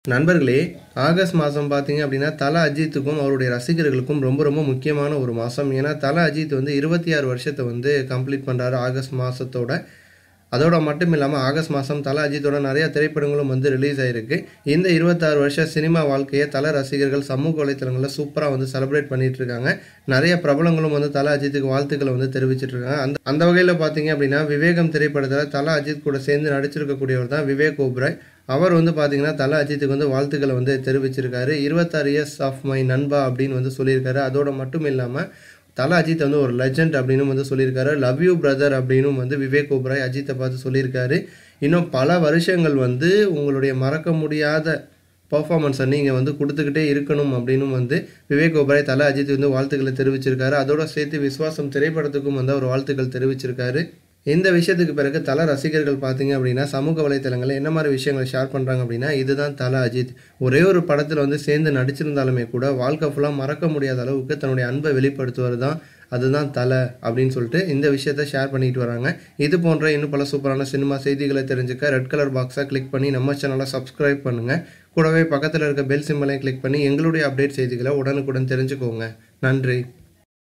நண்பர்களே ஆகஸ்ட் மாதம் பார்த்தீங்க அப்படின்னா தல அஜித்துக்கும் அவருடைய ரசிகர்களுக்கும் ரொம்ப ரொம்ப முக்கியமான ஒரு மாதம் ஏன்னா தல அஜித் வந்து இருபத்தி ஆறு வருஷத்தை வந்து கம்ப்ளீட் பண்ணுறாரு ஆகஸ்ட் மாதத்தோட அதோட மட்டும் இல்லாமல் ஆகஸ்ட் மாதம் தல அஜித்தோட நிறைய திரைப்படங்களும் வந்து ரிலீஸ் ஆயிருக்கு இந்த இருபத்தாறு வருஷ சினிமா வாழ்க்கையை தல ரசிகர்கள் சமூக வலைத்தளங்களில் சூப்பராக வந்து செலிப்ரேட் பண்ணிட்டு இருக்காங்க நிறைய பிரபலங்களும் வந்து தல அஜித்துக்கு வாழ்த்துக்களை வந்து தெரிவிச்சிட்டு இருக்காங்க அந்த அந்த வகையில் பார்த்தீங்க அப்படின்னா விவேகம் திரைப்படத்தில் தல அஜித் கூட சேர்ந்து நடிச்சிருக்கக்கூடியவர் தான் விவேக் ஓப்ராய் அவர் வந்து பார்த்தீங்கன்னா தல அஜித்துக்கு வந்து வாழ்த்துக்களை வந்து தெரிவிச்சிருக்காரு இருபத்தாறு இயர்ஸ் ஆஃப் மை நண்பா அப்படின்னு வந்து சொல்லியிருக்காரு அதோட மட்டும் இல்லாமல் தல அஜித் வந்து ஒரு லெஜண்ட் அப்படின்னு வந்து சொல்லியிருக்காரு லவ் யூ பிரதர் அப்படின்னு வந்து விவேக் ஓப்ராய் அஜித்தை பார்த்து சொல்லியிருக்காரு இன்னும் பல வருஷங்கள் வந்து உங்களுடைய மறக்க முடியாத பர்ஃபார்மன்ஸை நீங்கள் வந்து கொடுத்துக்கிட்டே இருக்கணும் அப்படின்னு வந்து விவேக் ஓபராய் தல அஜித் வந்து வாழ்த்துக்களை தெரிவிச்சிருக்காரு அதோட சேர்த்து விஸ்வாசம் திரைப்படத்துக்கும் வந்து அவர் வாழ்த்துக்கள் தெரிவிச்சிருக்காரு இந்த விஷயத்துக்கு பிறகு தல ரசிகர்கள் பார்த்தீங்க அப்படின்னா சமூக வலைத்தளங்களில் என்ன மாதிரி விஷயங்களை ஷேர் பண்ணுறாங்க அப்படின்னா இதுதான் தல அஜித் ஒரே ஒரு படத்தில் வந்து சேர்ந்து நடிச்சிருந்தாலுமே கூட வாழ்க்கை ஃபுல்லாக மறக்க முடியாத அளவுக்கு தன்னுடைய அன்பை வெளிப்படுத்துவது தான் அதுதான் தலை அப்படின்னு சொல்லிட்டு இந்த விஷயத்த ஷேர் பண்ணிட்டு வராங்க இது போன்ற இன்னும் பல சூப்பரான சினிமா செய்திகளை தெரிஞ்சுக்க ரெட் கலர் பாக்ஸை கிளிக் பண்ணி நம்ம சேனலை சப்ஸ்கிரைப் பண்ணுங்கள் கூடவே பக்கத்தில் இருக்க பெல் சிம்பலையும் கிளிக் பண்ணி எங்களுடைய அப்டேட் செய்திகளை உடனுக்குடன் தெரிஞ்சுக்கோங்க நன்றி